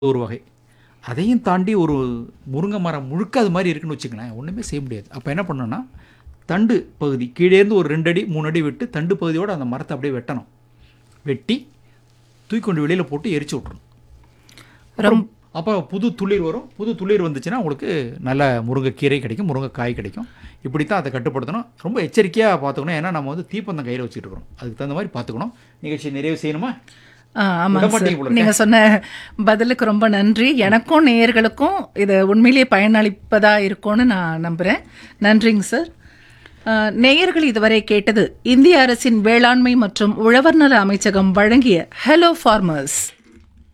ஒரு வகை அதையும் தாண்டி ஒரு முருங்கை மரம் முழுக்க அது மாதிரி இருக்குன்னு வச்சுக்கங்களேன் ஒன்றுமே செய்ய முடியாது அப்போ என்ன பண்ணணும்னா தண்டு பகுதி கீழே இருந்து ஒரு ரெண்டு அடி மூணு அடி விட்டு தண்டு பகுதியோடு அந்த மரத்தை அப்படியே வெட்டணும் வெட்டி தூக்கி கொண்டு வெளியில் போட்டு எரிச்சு விட்றணும் ரொம்ப அப்போ புது துளிர் வரும் புது துளிர் வந்துச்சுன்னா உங்களுக்கு நல்ல முருங்கைக்கீரை கிடைக்கும் முருங்கைக்காய் கிடைக்கும் இப்படி தான் அதை கட்டுப்படுத்தணும் ரொம்ப எச்சரிக்கையாக பார்த்துக்கணும் ஏன்னா நம்ம வந்து தீப்பந்தம் கையில் வச்சுட்டு இருக்கிறோம் அதுக்கு தகுந்த மாதிரி பார்த்துக்கணும் நிகழ்ச்சி நிறைவு செய்யணுமா ஆ, ஆமாங்க விடமாட்டீங்க போல சார் நீங்க சொன்ன பதிலுக்கு ரொம்ப நன்றி எனக்கும் நேயர்களுக்கும் இது உண்மையிலேயே பயனளிப்பதா இருக்கும்னு நான் நம்புறேன் நன்றிங்க சார் ஆ, நேயர்கள் இதுவரை கேட்டது இந்திய அரசின் வேளாண்மை மற்றும் உழவர் நல அமைச்சகம் வழங்கிய ஹலோ ஃபார்மர்ஸ்